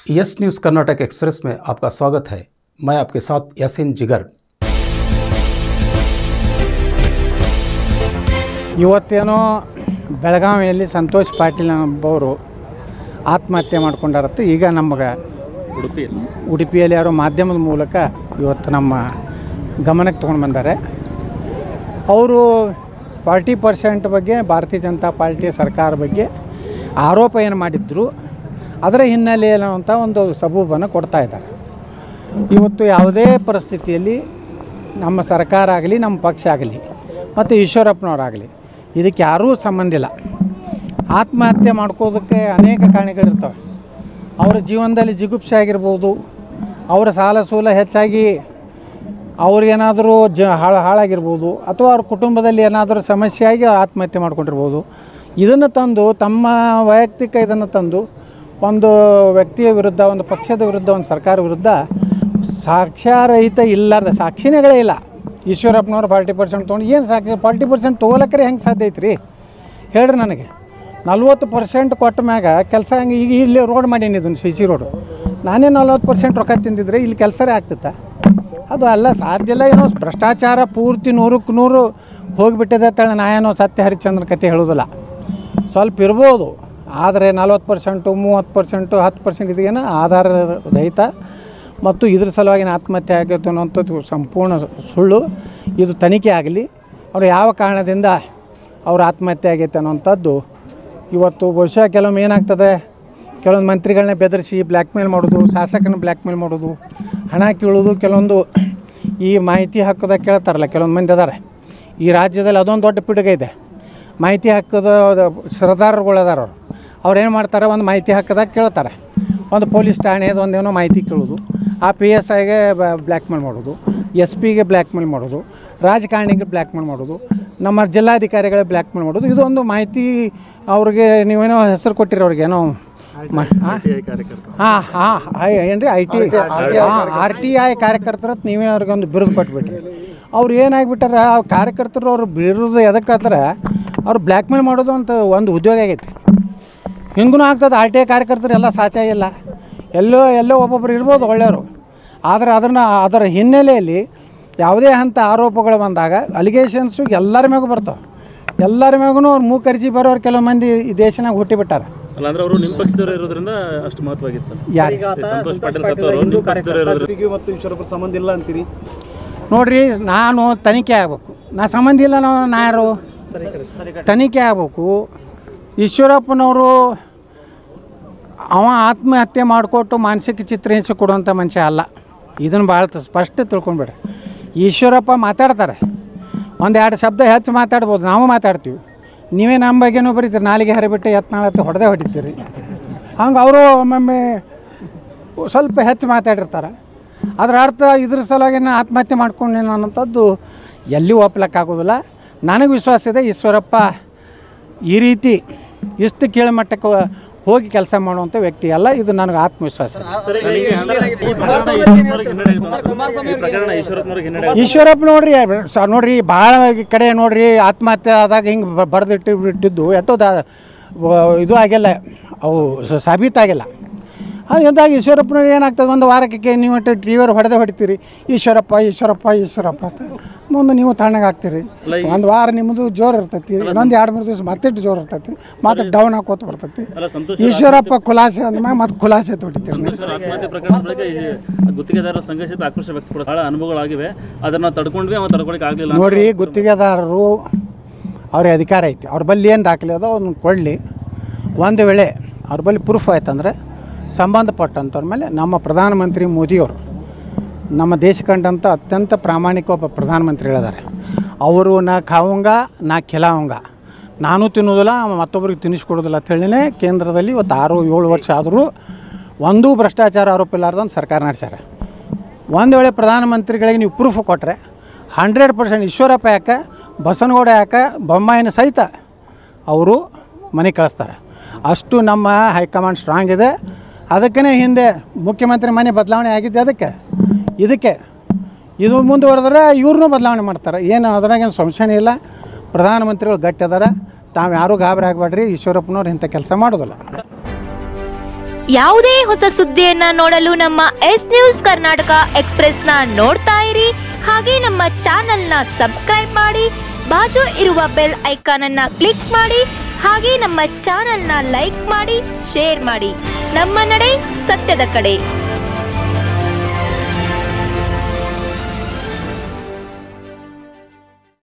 Yes news Karnataka express में आपका स्वागत है मैं आपके साथ यासीन जिगर ಇವತ್ತೇನೋ ಬೆಳಗಾವಿಯಲ್ಲಿ ಸಂತೋಷ್ ಪಾಟೀಲ್ ಎಂಬವರು ಆತ್ಮಹತ್ಯೆ ಮಾಡ್ಕೊಂಡಾರತ್ತೆ ಈಗ ನಮಗೆ ಉಡುಪಿಯಲ್ಲಿ ಉಡುಪಿಯಲ್ಲಿ ಯಾರೋ ಮಾಧ್ಯಮದ ಮೂಲಕ ಇವತ್ತು ನಮ್ಮ ಗಮನಕ್ಕೆ ತೊಗೊಂಡು ಬಂದ್ದಾರೆ ಅವರು ಫಾರ್ಟಿ ಪರ್ಸೆಂಟ್ ಬಗ್ಗೆ ಭಾರತೀಯ ಜನತಾ ಪಾರ್ಟಿ ಸರ್ಕಾರ ಬಗ್ಗೆ ಆರೋಪ ಏನು ಮಾಡಿದ್ರು ಅದರ ಹಿನ್ನೆಲೆಯಲ್ಲಿ ಅಂತ ಒಂದು ಸಬೂಬನ್ನು ಕೊಡ್ತಾ ಇದ್ದಾರೆ ಇವತ್ತು ಯಾವುದೇ ಪರಿಸ್ಥಿತಿಯಲ್ಲಿ ನಮ್ಮ ಸರ್ಕಾರ ಆಗಲಿ ನಮ್ಮ ಪಕ್ಷ ಆಗಲಿ ಮತ್ತು ಈಶ್ವರಪ್ಪನವರಾಗಲಿ ಇದಕ್ಕೆ ಯಾರೂ ಸಂಬಂಧ ಇಲ್ಲ ಆತ್ಮಹತ್ಯೆ ಮಾಡ್ಕೋದಕ್ಕೆ ಅನೇಕ ಕಾರಣಗಳಿರ್ತವೆ ಅವರ ಜೀವನದಲ್ಲಿ ಜಿಗುಪ್ಸೆ ಆಗಿರ್ಬೋದು ಅವರ ಸಾಲ ಸೂಲ ಹೆಚ್ಚಾಗಿ ಅವ್ರಿಗೇನಾದರೂ ಜ ಹಾಳು ಹಾಳಾಗಿರ್ಬೋದು ಅಥವಾ ಅವ್ರ ಕುಟುಂಬದಲ್ಲಿ ಏನಾದರೂ ಸಮಸ್ಯೆ ಆಗಿ ಅವ್ರು ಆತ್ಮಹತ್ಯೆ ಮಾಡ್ಕೊಂಡಿರ್ಬೋದು ಇದನ್ನು ತಂದು ತಮ್ಮ ವೈಯಕ್ತಿಕ ಇದನ್ನು ತಂದು ಒಂದು ವ್ಯಕ್ತಿಯ ವಿರುದ್ಧ ಒಂದು ಪಕ್ಷದ ವಿರುದ್ಧ ಒಂದು ಸರ್ಕಾರ ವಿರುದ್ಧ ಸಾಕ್ಷ್ಯರಹಿತ ಇಲ್ಲಾರ್ದ ಸಾಕ್ಷಿನೇಗಳೇ ಇಲ್ಲ ಈಶ್ವರಪ್ಪನವ್ರು ಫಾರ್ಟಿ ಪರ್ಸೆಂಟ್ ತೊಗೊಂಡು ಏನು ಸಾಕ್ಷಿ ಫಾರ್ಟಿ ಪರ್ಸೆಂಟ್ ತೊಗೊಳಕ್ರೆ ಹೆಂಗೆ ಸಾಧ್ಯ ಐತ್ರಿ ಹೇಳ್ರಿ ನನಗೆ ನಲ್ವತ್ತು ಪರ್ಸೆಂಟ್ ಕೊಟ್ಟ ಮ್ಯಾಗ ಕೆಲಸ ಹಂಗೆ ಈಗ ಇಲ್ಲಿ ರೋಡ್ ಮಾಡೀನಿ ಇದನ್ನು ಸಿ ಸಿ ರೋಡು ನಾನೇ ನಲ್ವತ್ತು ಪರ್ಸೆಂಟ್ ರೊಕ್ಕ ತಿಂದಿದ್ರೆ ಇಲ್ಲಿ ಕೆಲಸರೇ ಆಗ್ತಿತ್ತ ಅದು ಅಲ್ಲ ಸಾಧ್ಯ ಇಲ್ಲ ಏನೋ ಭ್ರಷ್ಟಾಚಾರ ಪೂರ್ತಿ ನೂರಕ್ಕೆ ನೂರು ಹೋಗಿಬಿಟ್ಟಿದೆ ಅಂತೇಳಿ ನಾ ಏನೋ ಸತ್ಯ ಹರಿಶ್ಚಂದ್ರ ಕತೆ ಹೇಳೋದಿಲ್ಲ ಸ್ವಲ್ಪ ಇರ್ಬೋದು ಆದರೆ ನಲ್ವತ್ತು ಪರ್ಸೆಂಟು ಮೂವತ್ತು ಪರ್ಸೆಂಟು ಹತ್ತು ಪರ್ಸೆಂಟ್ ಇದೇನು ಆಧಾರ ರಹಿತ ಮತ್ತು ಇದ್ರ ಸಲುವಾಗಿ ಆತ್ಮಹತ್ಯೆ ಆಗೈತೆ ಅನ್ನೋಂಥದ್ದು ಸಂಪೂರ್ಣ ಸುಳ್ಳು ಇದು ತನಿಖೆ ಆಗಲಿ ಅವರು ಯಾವ ಕಾರಣದಿಂದ ಅವ್ರು ಆತ್ಮಹತ್ಯೆ ಆಗೈತೆ ಅನ್ನೋಂಥದ್ದು ಇವತ್ತು ಬಹುಶಃ ಕೆಲವೊಮ್ಮೆ ಏನಾಗ್ತದೆ ಕೆಲವೊಂದು ಮಂತ್ರಿಗಳನ್ನ ಬೆದರಿಸಿ ಬ್ಲ್ಯಾಕ್ ಮೇಲ್ ಮಾಡೋದು ಶಾಸಕನ ಬ್ಲ್ಯಾಕ್ ಮೇಲ್ ಮಾಡೋದು ಹಣ ಕೀಳೋದು ಕೆಲವೊಂದು ಈ ಮಾಹಿತಿ ಹಕ್ಕದಾಗ ಕೇಳ್ತಾರಲ್ಲ ಕೆಲವೊಂದು ಮಂದಿ ಅದಾರೆ ಈ ರಾಜ್ಯದಲ್ಲಿ ಅದೊಂದು ದೊಡ್ಡ ಪಿಡುಗ ಇದೆ ಮಾಹಿತಿ ಹಕ್ಕದ ಸರ್ದಾರಗಳು ಅದಾರ ಅವ್ರು ಅವ್ರು ಏನು ಮಾಡ್ತಾರೆ ಒಂದು ಮಾಹಿತಿ ಹಕ್ಕದಾಗ ಕೇಳ್ತಾರೆ ಒಂದು ಪೊಲೀಸ್ ಠಾಣೆದು ಒಂದೇನೋ ಮಾಹಿತಿ ಕೇಳೋದು ಆ ಪಿ ಎಸ್ ಐಗೆ ಬ್ಲ್ಯಾಕ್ ಮೇಲ್ ಮಾಡೋದು ಎಸ್ ಪಿಗೆ ಬ್ಲ್ಯಾಕ್ ಮೇಲ್ ಮಾಡೋದು ರಾಜಕಾರಣಿಗೆ ಬ್ಲ್ಯಾಕ್ ಮೇಲ್ ಮಾಡೋದು ನಮ್ಮ ಜಿಲ್ಲಾಧಿಕಾರಿಗಳಿಗೆ ಬ್ಲ್ಯಾಕ್ ಮೇಲ್ ಮಾಡೋದು ಇದೊಂದು ಮಾಹಿತಿ ಅವ್ರಿಗೆ ನೀವೇನೋ ಹೆಸರು ಕೊಟ್ಟಿರಿ ಅವ್ರಿಗೆ ಏನೋ ಮ ಹಾಂ ಕಾರ್ಯಕರ್ತರು ಹಾಂ ಹಾಂ ಏನು ರೀ ಐ ಟಿ ಹಾಂ ಆರ್ ಟಿ ಐ ಕಾರ್ಯಕರ್ತರ ನೀವೇ ಅವ್ರಿಗೆ ಒಂದು ಬಿರುದು ಕೊಟ್ಬಿಟ್ರಿ ಅವ್ರು ಏನಾಗ್ಬಿಟ್ಟಾರ ಆ ಕಾರ್ಯಕರ್ತರು ಅವ್ರು ಬಿರುದು ಎದಕ್ಕಾದ್ರೆ ಅವ್ರು ಬ್ಲ್ಯಾಕ್ ಮೇಲ್ ಮಾಡೋದು ಅಂತ ಒಂದು ಉದ್ಯೋಗ ಆಗೈತಿ ಹಿಂಗೂ ಆಗ್ತದೆ ಆರ್ ಟಿ ಐ ಕಾರ್ಯಕರ್ತರು ಎಲ್ಲ ಸಾಚ ಇಲ್ಲ ಎಲ್ಲೋ ಎಲ್ಲೋ ಒಬ್ಬೊಬ್ರು ಇರ್ಬೋದು ಒಳ್ಳೆಯವರು ಆದರೆ ಅದನ್ನು ಅದರ ಹಿನ್ನೆಲೆಯಲ್ಲಿ ಯಾವುದೇ ಹಂತ ಆರೋಪಗಳು ಬಂದಾಗ ಅಲಿಗೇಷನ್ಸು ಎಲ್ಲರ ಮ್ಯಾಗೂ ಬರ್ತಾವೆ ಎಲ್ಲರ ಮ್ಯಾಗೂ ಅವ್ರು ಮೂಕರಿಸಿ ಬರೋರು ಕೆಲವು ಮಂದಿ ಈ ದೇಶನಾಗ ಹುಟ್ಟಿಬಿಟ್ಟಾರ ಅಲ್ಲ ಅಂದ್ರೆ ಅವರು ನಿಮ್ಮ ಪಕ್ಷದವರು ಇರೋದ್ರಿಂದ ಅಷ್ಟು ಮಹತ್ವಾಗಿತ್ತು ಸರ್ ಯಾರಿಗೆ ಸಂತೋಷ್ ಪಾಟೀಲ್ ಸತ್ತವರು ನಿಮ್ಮ ಪಕ್ಷದವರು ಇರೋದ್ರಿಂದ ಮತ್ತು ಈಶ್ವರಪ್ಪ ಸಂಬಂಧ ಇಲ್ಲ ಅಂತೀರಿ ನೋಡ್ರಿ ನಾನು ತನಿಖೆ ಆಗಬೇಕು ನಾ ಸಂಬಂಧ ಇಲ್ಲ ನಾವು ನಾ ಯಾರು ತನಿಖೆ ಆಗಬೇಕು ಈಶ್ವರಪ್ಪನವರು ಅವ ಆತ್ಮಹತ್ಯೆ ಮಾಡಿಕೊಟ್ಟು ಮಾನಸಿಕ ಚಿತ್ರಹಿಂಸೆ ಕೊಡುವಂಥ ಮನುಷ್ಯ ಅಲ್ಲ ಇದನ್ನು ಭಾಳ ತ- ಸ್ಪಷ್ಟ ತಿಳ್ಕೊಂಬಿಡ್ರಿ ಈಶ್ವರಪ್ಪ ಮಾತಾಡ್ತಾರೆ ಒಂದು ಎರಡು ಶಬ್ದ ಹೆಚ್ಚು ಮಾತಾಡ್ಬೋದು ನಾವು ಮಾತಾಡ್ತೀವಿ ನೀವೇ ನಮ್ಮ ಬಗ್ಗೆನೂ ಬರೀತೀರಿ ನಾಲಿಗೆ ಹರಿಬಿಟ್ಟು ಎತ್ನಾಳತ್ತೆ ಹೊಡೆದೇ ಹೊಡಿತೀರಿ ಹಂಗೆ ಅವರು ಒಮ್ಮೊಮ್ಮೆ ಸ್ವಲ್ಪ ಹೆಚ್ಚು ಮಾತಾಡಿರ್ತಾರೆ ಅದರ ಅರ್ಥ ಇದ್ರ ಸಲುವಾಗಿ ನಾನು ಆತ್ಮಹತ್ಯೆ ಮಾಡ್ಕೊಂಡೇನು ಅನ್ನೋಂಥದ್ದು ಎಲ್ಲಿ ಒಪ್ಲಕ್ಕಾಗೋದಿಲ್ಲ ನನಗೆ ವಿಶ್ವಾಸ ಇದೆ ಈಶ್ವರಪ್ಪ ಈ ರೀತಿ ಇಷ್ಟು ಕೀಳ್ಮಟ್ಟಕ್ಕೆ ಹೋಗಿ ಕೆಲಸ ಮಾಡುವಂಥ ವ್ಯಕ್ತಿ ಅಲ್ಲ ಇದು ನನಗೆ ಆತ್ಮವಿಶ್ವಾಸ ನನಗೆ ಅಂದ್ರೆ ಈ ಪ್ರಕರಣ ಈಶ್ವರಪ್ಪನವ್ರಿಗೆ ಹಿನ್ನಡೆ ಆಯ್ತು. ಈ ಪ್ರಕರಣ ಈಶ್ವರಪ್ಪನವ್ರಿಗೆ ಹಿನ್ನಡೆ ಆಯ್ತು. ಈಶ್ವರಪ್ಪ ನೋಡ್ರಿ ಸ ನೋಡ್ರಿ ಭಾಳ ಕಡೆ ನೋಡ್ರಿ ಆತ್ಮಹತ್ಯೆ ಆದಾಗ ಹಿಂಗೆ ಬರೆದಿಟ್ಟು ಬಿಟ್ಟಿದ್ದು ಎಷ್ಟೋ ದಾ ವ- ಇದು ಆಗಿಲ್ಲ ಅವು ಸ- ಸಾಬೀತಾಗಿಲ್ಲ ಹಾಗಾಗಿ ಈಶ್ವರಪ್ಪನವ್ರು ಏನಾಗ್ತದೆ ಒಂದು ವಾರಕ್ಕೆ ನೀವು ಟಿ ವಿಯವ್ರು ಹೊಡೆದೇ ಹೊಡಿತೀರಿ ಈಶ್ವರಪ್ಪ ಈಶ್ವರಪ್ಪ ಈಶ್ವರಪ್ಪ ಅಂತ ಮುಂದೆ ನೀವು ತಣ್ಣಗೆ ಆಗ್ತೀರಿ ಅಲ್ಲ, ಈ- ಒಂದು ವಾರ ನಿಮ್ಮದು ಜೋರು ಇರ್ತೈತಿ ಇನ್ನೊಂದು ಎರಡು ಮೂರು ದಿವಸ ಮತ್ತೆ ಜೋರು ಇರ್ತೈತಿ ಮತ್ತೆ ಡೌನ್ ಹಾಕೋತ ಬರ್ತೈತಿ ಅಲ್ಲ ಸಂತೋಷ್ ಈಶ್ವರಪ್ಪ ಖುಲಾಸೆ ಅಂದ್ಮೇಲೆ ಮತ್ತೆ ಖುಲಾಸೆ ಹೊಡಿತೀರಿ ನೀವು ಸಂತೋಷ್ ಆತ್ಮಹತ್ಯೆ ಪ್ರಕರಣ ಬಳಿಕ ಈ ಗುತ್ತಿಗೆದಾರರ ಸಂಘರ್ಷದ ಆಕ್ರೋಶ ವ್ಯಕ್ತಪಡ ಬಹಳ ಅನುಭವಗಳಾಗಿವೆ ಅದನ್ನ ತಡ್ಕೊಂಡ್ವಿ ಅವ ತಡ್ಕೊಳಕ್ಕೆ ಆಗಲಿಲ್ಲ ನೋಡ್ರಿ ಗುತ್ತಿಗೆದಾರರು ಅವ್ರಿಗೆ ಅಧಿಕಾರ ಐತಿ ಅವ್ರ ಬಳಿ ಏನು ದಾಖಲೆ ಅದೋ ಅದನ್ನ ಕೊಡಲಿ ಒಂದು ವೇಳೆ ಅವ್ರ ಬಳಿ ಪ್ರೂಫ್ ಆಯ್ತಂದ್ರೆ ಸಂಬಂಧಪಟ್ಟಂಥವ್ರ ಮೇಲೆ ನಮ್ಮ ಪ್ರಧಾನಮಂತ್ರಿ ಮೋದಿಯವರು ನಮ್ಮ ದೇಶ ಕಂಡಂಥ ಅತ್ಯಂತ ಪ್ರಾಮಾಣಿಕ ಒಬ್ಬ ಪ್ರಧಾನಮಂತ್ರಿಗಳಿದ್ದಾರೆ ಅವರು ನಾ ಖಾವಂಗ ನಾ ಖಿಲಾವಂಗ ನಾನು ತಿನ್ನೋದಿಲ್ಲ ಮತ್ತೊಬ್ಬರಿಗೆ ತಿನ್ನಿಸ್ಕೊಡೋದಿಲ್ಲ ಅಂತೇಳಿನೇ ಕೇಂದ್ರದಲ್ಲಿ ಇವತ್ತು ಆರು ಏಳು ವರ್ಷ ಆದರೂ ಒಂದೂ ಭ್ರಷ್ಟಾಚಾರ ಆರೋಪ ಇಲ್ಲಾರ್ದಂದು ಸರ್ಕಾರ ನಡೆಸ್ಯಾರ ಒಂದು ವೇಳೆ ಪ್ರಧಾನಮಂತ್ರಿಗಳಿಗೆ ನೀವು ಪ್ರೂಫ್ ಕೊಟ್ಟರೆ ಹಂಡ್ರೆಡ್ ಪರ್ಸೆಂಟ್ ಈಶ್ವರಪ್ಪ ಯಾಕೆ ಬಸನಗೌಡ ಯಾಕೆ ಬೊಮ್ಮಾಯಿನ ಸಹಿತ ಅವರು ಮನೆ ಕಳಿಸ್ತಾರೆ ಅಷ್ಟು ನಮ್ಮ ಹೈಕಮಾಂಡ್ ಸ್ಟ್ರಾಂಗ್ ಇದೆ ಅದಕ್ಕೇ ಹಿಂದೆ ಮುಖ್ಯಮಂತ್ರಿ ಮನೆ ಬದಲಾವಣೆ ಆಗಿದ್ದೆ ಅದಕ್ಕೆ ಇದಕ್ಕೆ ಇದು ಮುಂದುವರೆದ್ರೆ ಇವ್ರನ್ನೂ ಬದಲಾವಣೆ ಮಾಡ್ತಾರೆ ಏನು ಅದ್ರಾಗೇನು ಸಂಶಯನೇ ಇಲ್ಲ ಪ್ರಧಾನಮಂತ್ರಿಗಳು ಗಟ್ಟಿ ಅದಾರ ತಾವು ಯಾರೂ ಗಾಬರಿ ಆಗಬೇಡ್ರಿ ಈಶ್ವರಪ್ಪನವ್ರು ಇಂಥ ಕೆಲಸ ಮಾಡೋದಿಲ್ಲ ಯಾವುದೇ ಹೊಸ ಸುದ್ದಿಯನ್ನ ನೋಡಲು ನಮ್ಮ ಎಸ್ ನ್ಯೂಸ್ ಕರ್ನಾಟಕ ಎಕ್ಸ್ಪ್ರೆಸ್ನ ನೋಡ್ತಾ ಇರಿ ಹಾಗೆ ನಮ್ಮ ಚಾನೆಲ್ನ ಸಬ್ಸ್ಕ್ರೈಬ್ ಮಾಡಿ ಬಾಜು ಇರುವ ಬೆಲ್ ಐಕಾನ್ ಅನ್ನ ಕ್ಲಿಕ್ ಮಾಡಿ ಹಾಗೆ ನಮ್ಮ ಚಾನೆಲ್ನ ಲೈಕ್ ಮಾಡಿ ಶೇರ್ ಮಾಡಿ ನಮ್ಮ ನಡೆ ಸತ್ಯದ ಕಡೆ